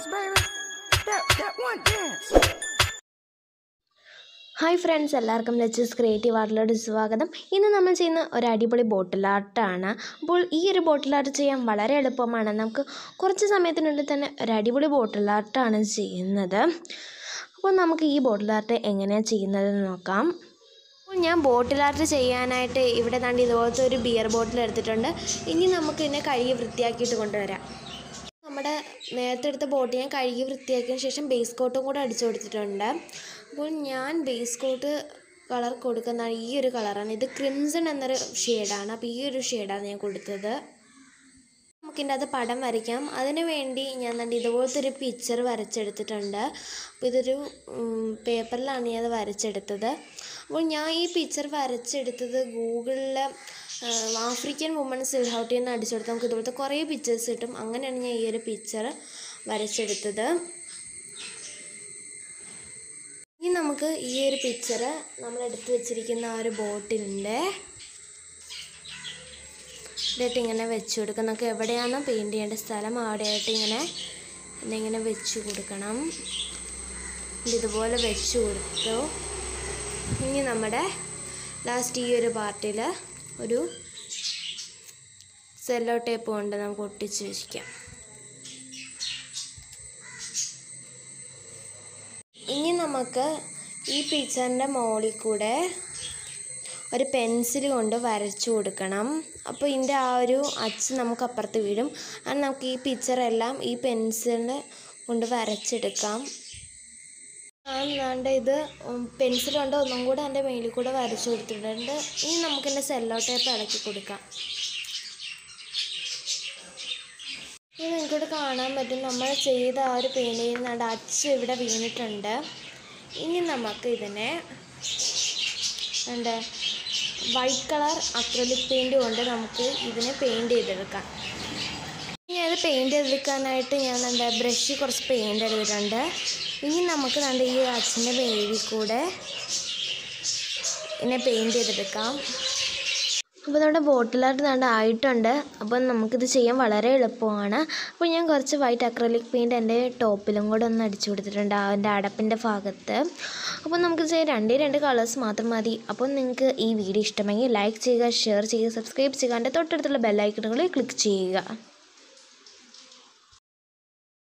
dance, baby. That that one dance. Hi friends എല്ലാവർക്കും Lechu's creative ആർട്ടിലോട്ട് സ്വാഗതം ഇന്ന് നമ്മൾ ചെയ്യുന്ന ഒരു അടിപൊളി ബോട്ടിൽ ആർട്ടാണ് അപ്പോൾ ഈ ഒരു ബോട്ടിൽ ആർട്ട് ചെയ്യാൻ വളരെ എളുപ്പമാണ് നമുക്ക് കുറച്ച് സമയത്തിനുള്ളിൽ തന്നെ ഒരു അടിപൊളി ബോട്ടിൽ ആർട്ടാണ് ചെയ്യുന്നത് അപ്പോൾ നമുക്ക് ഈ ബോട്ടിൽ ആർട്ട് എങ്ങനെയാണ് ചെയ്യുന്നതെന്ന് നോക്കാം അപ്പോൾ ഞാൻ ബോട്ടിൽ ആർട്ട് ചെയ്യാനായിട്ട് ഇവിടെ കണ്ട് ഇതുപോലത്തെ ഒരു ബിയർ ബോട്ടിൽ എടുത്തിട്ടുണ്ട് ഇനി നമുക്ക് ഇതിനെ കഴുകി വൃത്തിയാക്കിയിട്ട് കൊണ്ടുവരാം നമ്മുടെ നേരത്തെ എടുത്ത ബോട്ട് ഞാൻ കഴുകി വൃത്തിയാക്കിയതിന് ശേഷം ബേസ് കോട്ടും കൂടെ അടിച്ചു കൊടുത്തിട്ടുണ്ട് അപ്പോൾ ഞാൻ ബേസ് കോട്ട് കളർ കൊടുക്കുന്ന ഈ ഒരു കളറാണ് ഇത് ക്രിംസൺ എന്നൊരു ഷെയ്ഡാണ് അപ്പോൾ ഈ ഒരു ഷെയ്ഡാണ് ഞാൻ കൊടുത്തത് നമുക്കിൻ്റെ അത് പടം വരയ്ക്കാം അതിന് വേണ്ടി ഞാൻ കണ്ട് ഇതുപോലത്തെ ഒരു പിക്ചർ വരച്ചെടുത്തിട്ടുണ്ട് അപ്പോൾ ഇതൊരു പേപ്പറിലാണ് ഞാൻ അത് വരച്ചെടുത്തത് അപ്പോൾ ഞാൻ ഈ പിക്ചർ വരച്ചെടുത്തത് ഗൂഗിളിൽ ആഫ്രിക്കൻ വുമൺ സിൽഹൗട്ടി എന്ന് അടിച്ചു കൊടുത്താൽ നമുക്ക് ഇതുപോലത്തെ കുറേ പിക്ചേഴ്സ് കിട്ടും അങ്ങനെയാണ് ഞാൻ ഈ ഒരു പിക്ചർ വരച്ചെടുത്തത് ഇനി നമുക്ക് ഈ ഒരു പിക്ചർ നമ്മൾ എടുത്തു വെച്ചിരിക്കുന്ന ആ ഒരു ബോട്ടിലിൻ്റെ ഇതായിട്ട് ഇങ്ങനെ വെച്ച് കൊടുക്കുക നമുക്ക് എവിടെയാണോ പെയിൻറ് ചെയ്യേണ്ട സ്ഥലം അവിടെയായിട്ട് ഇങ്ങനെ ഇതിങ്ങനെ വെച്ച് കൊടുക്കണം ഇതുപോലെ വെച്ച് കൊടുത്തു ഇനി നമ്മുടെ ലാസ്റ്റ് ഈ ഒരു പാർട്ടിൽ ഒരു സെല്ലോ ടേപ്പ് കൊണ്ട് നമുക്ക് ഒട്ടിച്ച് വെച്ചിരിക്കാം ഇനി നമുക്ക് ഈ പിക്ചറിൻ്റെ മുകളിൽ കൂടെ ഒരു പെൻസിൽ കൊണ്ട് വരച്ചു കൊടുക്കണം അപ്പോൾ ഇതിൻ്റെ ആ ഒരു അച്ച് നമുക്ക് അപ്പുറത്ത് വീഴും അത് നമുക്ക് ഈ പിക്ചറെല്ലാം ഈ പെൻസിലിന് കൊണ്ട് വരച്ചെടുക്കാം അല്ലാണ്ട് ഇത് പെൻസിൽ കൊണ്ട് ഒന്നും കൂടെ എൻ്റെ മേലിൽ കൂടെ വരച്ചു കൊടുത്തിട്ടുണ്ട് ഇനി നമുക്കിൻ്റെ സെല്ലോ ടേപ്പ് ഇളക്കി കൊടുക്കാം ഇത് നിങ്ങൾക്കിവിടെ കാണാൻ പറ്റും നമ്മൾ ചെയ്ത ആ ഒരു പെയിൻറ്റിങ്ങിൻ്റെ അച്ച് ഇവിടെ വീണിട്ടുണ്ട് ഇനി നമുക്ക് ഇതിനെ എന്താ വൈറ്റ് കളർ അക്രലിക് പെയിൻറ് കൊണ്ട് നമുക്ക് ഇതിനെ പെയിൻറ് ചെയ്തെടുക്കാം ഇനി അത് പെയിൻറ് ചെയ്തെടുക്കാനായിട്ട് ഞാൻ എന്താ ബ്രഷ് കുറച്ച് പെയിൻറ് എടുത്തിട്ടുണ്ട് ഇനി നമുക്ക് കണ്ട ഈ അച്ഛൻ്റെ വേവി കൂടെ ഇതിനെ പെയിൻറ് ചെയ്തെടുക്കാം അപ്പോൾ നമ്മുടെ ബോട്ടിലായിട്ട് നല്ല ആയിട്ടുണ്ട് അപ്പോൾ നമുക്കിത് ചെയ്യാൻ വളരെ എളുപ്പമാണ് അപ്പോൾ ഞാൻ കുറച്ച് വൈറ്റ് അക്രലിക് പെയിൻറ്റ് എൻ്റെ ടോപ്പിലും കൂടെ ഒന്ന് അടിച്ചു കൊടുത്തിട്ടുണ്ട് അതിൻ്റെ അടപ്പിൻ്റെ ഭാഗത്ത് അപ്പോൾ നമുക്ക് ചെയ്യാൻ രണ്ടേ രണ്ട് കളേഴ്സ് മാത്രം മതി അപ്പോൾ നിങ്ങൾക്ക് ഈ വീഡിയോ ഇഷ്ടമെങ്കിൽ ലൈക്ക് ചെയ്യുക ഷെയർ ചെയ്യുക സബ്സ്ക്രൈബ് ചെയ്യുക എൻ്റെ തൊട്ടടുത്തുള്ള ബെല്ലൈക്കണുകളിൽ ക്ലിക്ക് ചെയ്യുക